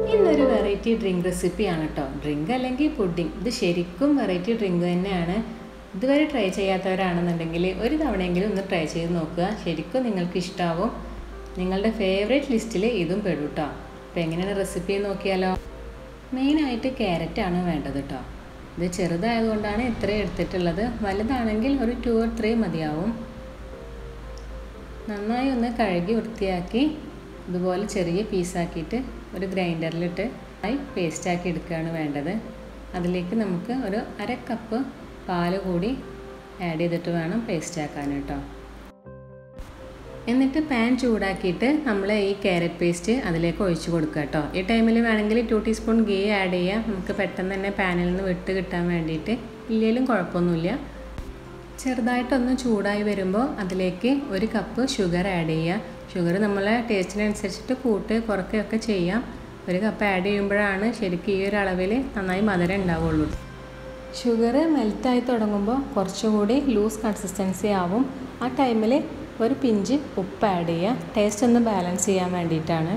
ഇന്നൊരു variety drink റെസിപ്പിയാണ് കേട്ടോ ഡ്രിങ്ക് അല്ലെങ്കിൽ പുഡിംഗ് ഇത് ശരിക്കും വെറൈറ്റി ഡ്രിങ്ക് തന്നെയാണ് ഇതുവരെ ട്രൈ ചെയ്യാത്തവരാണെന്നുണ്ടെങ്കിൽ ഒരു തവണയെങ്കിലും ഒന്ന് ട്രൈ ചെയ്ത് നോക്കുക ശരിക്കും നിങ്ങൾക്ക് ഇഷ്ടാവും നിങ്ങളുടെ ഫേവറേറ്റ് ലിസ്റ്റിൽ ഇതും പെടും കേട്ടോ അപ്പോൾ എങ്ങനെയാണ് റെസിപ്പി നോക്കിയാലോ മെയിനായിട്ട് ക്യാരറ്റാണ് വേണ്ടത് കേട്ടോ ഇത് ചെറുതായതുകൊണ്ടാണ് ഇത്രയും എടുത്തിട്ടുള്ളത് വലുതാണെങ്കിൽ ഒരു ടു ഓർ ത്രീ മതിയാവും നന്നായി ഒന്ന് കഴുകി വൃത്തിയാക്കി ഇതുപോലെ ചെറിയ പീസാക്കിയിട്ട് ഒരു ഗ്രൈൻഡറിലിട്ട് ആയി പേസ്റ്റാക്കി എടുക്കുകയാണ് വേണ്ടത് അതിലേക്ക് നമുക്ക് ഒരു അര കപ്പ് പാൽ കൂടി ആഡ് ചെയ്തിട്ട് വേണം പേസ്റ്റ് ആക്കാൻ കേട്ടോ എന്നിട്ട് പാൻ ചൂടാക്കിയിട്ട് നമ്മൾ ഈ ക്യാരറ്റ് പേസ്റ്റ് അതിലേക്ക് ഒഴിച്ച് കൊടുക്കുക കേട്ടോ ഈ ടൈമിൽ വേണമെങ്കിൽ ടു ടീസ്പൂൺ ഗീ ആഡ് ചെയ്യാം നമുക്ക് പെട്ടെന്ന് തന്നെ പാനിൽ നിന്ന് വിട്ട് കിട്ടാൻ വേണ്ടിയിട്ട് ഇല്ലെങ്കിലും കുഴപ്പമൊന്നുമില്ല ചെറുതായിട്ടൊന്ന് ചൂടായി വരുമ്പോൾ അതിലേക്ക് ഒരു കപ്പ് ഷുഗർ ആഡ് ചെയ്യുക ഷുഗർ നമ്മളെ ടേസ്റ്റിനനുസരിച്ചിട്ട് കൂട്ട് കുറയ്ക്കുകയൊക്കെ ചെയ്യാം ഒരു കപ്പ് ആഡ് ചെയ്യുമ്പോഴാണ് ശരിക്കും ഈ ഒരു അളവിൽ നന്നായി മധുരം ഉണ്ടാവുള്ളൂ ഷുഗർ മെൽറ്റായി തുടങ്ങുമ്പോൾ കുറച്ചുകൂടി ലൂസ് കൺസിസ്റ്റൻസി ആവും ആ ടൈമിൽ ഒരു പിഞ്ച് ഉപ്പ് ആഡ് ചെയ്യുക ടേസ്റ്റ് ഒന്ന് ബാലൻസ് ചെയ്യാൻ വേണ്ടിയിട്ടാണ്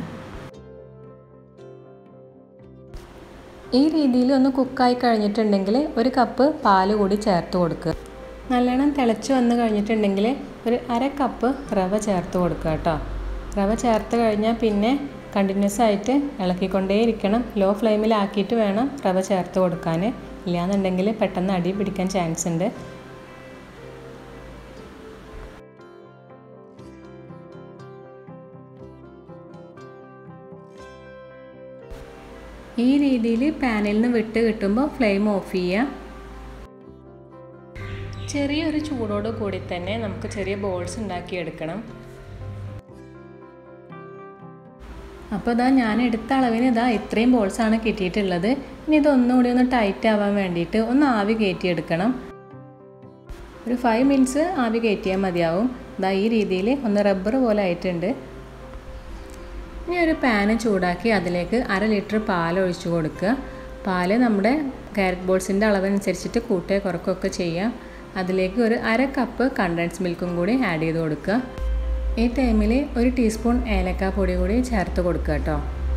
ഈ രീതിയിൽ ഒന്ന് കുക്കായി കഴിഞ്ഞിട്ടുണ്ടെങ്കിൽ ഒരു കപ്പ് പാല് കൂടി ചേർത്ത് കൊടുക്കുക നല്ലോണം തിളച്ച് വന്ന് കഴിഞ്ഞിട്ടുണ്ടെങ്കിൽ ഒരു അര കപ്പ് റവ ചേർത്ത് കൊടുക്കുക കേട്ടോ റവ ചേർത്ത് കഴിഞ്ഞാൽ പിന്നെ കണ്ടിന്യൂസ് ആയിട്ട് ഇളക്കിക്കൊണ്ടേയിരിക്കണം ലോ ഫ്ലെയിമിലാക്കിയിട്ട് വേണം റവ ചേർത്ത് കൊടുക്കാൻ ഇല്ലയെന്നുണ്ടെങ്കിൽ പെട്ടെന്ന് അടി പിടിക്കാൻ ചാൻസ് ഉണ്ട് ഈ രീതിയിൽ പാനിൽ നിന്ന് വിട്ട് കിട്ടുമ്പോൾ ഫ്ലെയിം ഓഫ് ചെയ്യുക ചെറിയൊരു ചൂടോട് കൂടി തന്നെ നമുക്ക് ചെറിയ ബോൾസ് ഉണ്ടാക്കിയെടുക്കണം അപ്പോൾ ഇതാ ഞാൻ എടുത്ത അളവിന് ഇതാ ഇത്രയും ബോൾസാണ് കിട്ടിയിട്ടുള്ളത് ഇനി ഇതൊന്നുകൂടി ഒന്ന് ടൈറ്റ് ആവാൻ വേണ്ടിയിട്ട് ഒന്ന് ആവി കയറ്റിയെടുക്കണം ഒരു ഫൈവ് മിനിറ്റ്സ് ആവി കയറ്റിയാൽ മതിയാവും ഇതാ ഈ രീതിയിൽ ഒന്ന് റബ്ബർ പോലെ ആയിട്ടുണ്ട് ഇനി ഒരു പാന് ചൂടാക്കി അതിലേക്ക് അര ലിറ്റർ പാൽ ഒഴിച്ചു കൊടുക്കുക പാല് നമ്മുടെ ക്യാരറ്റ് ബോൾസിൻ്റെ അളവനുസരിച്ചിട്ട് കൂട്ടുക കുറക്കുകയൊക്കെ ചെയ്യാം അതിലേക്ക് ഒരു അര കപ്പ് കണ്ടൻസ് മിൽക്കും കൂടി ആഡ് ചെയ്ത് കൊടുക്കുക ഈ ടൈമിൽ ഒരു ടീസ്പൂൺ ഏലക്ക പൊടി കൂടി ചേർത്ത് കൊടുക്കുക കേട്ടോ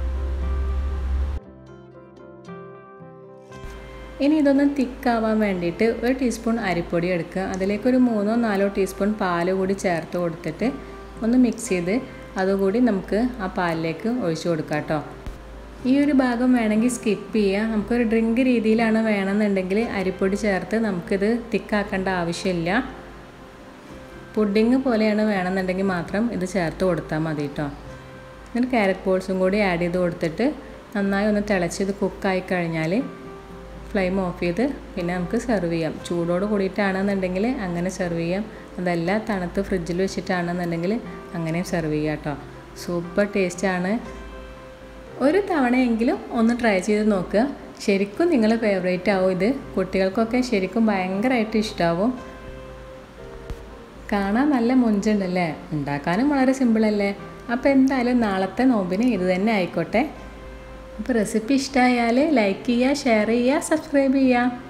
ഇനി ഇതൊന്ന് തിക്കാവാൻ വേണ്ടിയിട്ട് ഒരു ടീസ്പൂൺ അരിപ്പൊടി എടുക്കുക അതിലേക്ക് ഒരു മൂന്നോ നാലോ ടീസ്പൂൺ പാൽ കൂടി ചേർത്ത് കൊടുത്തിട്ട് ഒന്ന് മിക്സ് ചെയ്ത് അതുകൂടി നമുക്ക് ആ പാലിലേക്ക് ഒഴിച്ചു കൊടുക്കാം കേട്ടോ ഈ ഒരു ഭാഗം വേണമെങ്കിൽ സ്കിപ്പ് ചെയ്യുക നമുക്കൊരു ഡ്രിങ്ക് രീതിയിലാണ് വേണമെന്നുണ്ടെങ്കിൽ അരിപ്പൊടി ചേർത്ത് നമുക്കിത് തിക്കാക്കേണ്ട ആവശ്യമില്ല പുഡിങ് പോലെയാണ് വേണമെന്നുണ്ടെങ്കിൽ മാത്രം ഇത് ചേർത്ത് കൊടുത്താൽ മതി കേട്ടോ എന്നിട്ട് ക്യാരറ്റ് ബോൾസും കൂടി ആഡ് ചെയ്ത് കൊടുത്തിട്ട് നന്നായി ഒന്ന് തിളച്ച് ഇത് കുക്കായി കഴിഞ്ഞാൽ ഫ്ലെയിം ഓഫ് ചെയ്ത് പിന്നെ നമുക്ക് സെർവ് ചെയ്യാം ചൂടോട് കൂടിയിട്ടാണെന്നുണ്ടെങ്കിൽ അങ്ങനെ സെർവ് ചെയ്യാം അതല്ല തണുത്ത് ഫ്രിഡ്ജിൽ വെച്ചിട്ടാണെന്നുണ്ടെങ്കിൽ അങ്ങനെയും സെർവ് ചെയ്യാം കേട്ടോ സൂപ്പർ ടേസ്റ്റാണ് ഒരു തവണയെങ്കിലും ഒന്ന് ട്രൈ ചെയ്ത് നോക്കുക ശരിക്കും നിങ്ങൾ ഫേവറേറ്റ് ആവും ഇത് കുട്ടികൾക്കൊക്കെ ശരിക്കും ഭയങ്കരമായിട്ട് ഇഷ്ടമാവും കാണാൻ നല്ല മുഞ്ചുണ്ടല്ലേ ഉണ്ടാക്കാനും വളരെ സിമ്പിളല്ലേ അപ്പോൾ എന്തായാലും നാളത്തെ നോമ്പിന് ഇത് തന്നെ ആയിക്കോട്ടെ അപ്പോൾ റെസിപ്പി ഇഷ്ടമായാൽ ലൈക്ക് ചെയ്യുക ഷെയർ ചെയ്യുക സബ്സ്ക്രൈബ് ചെയ്യുക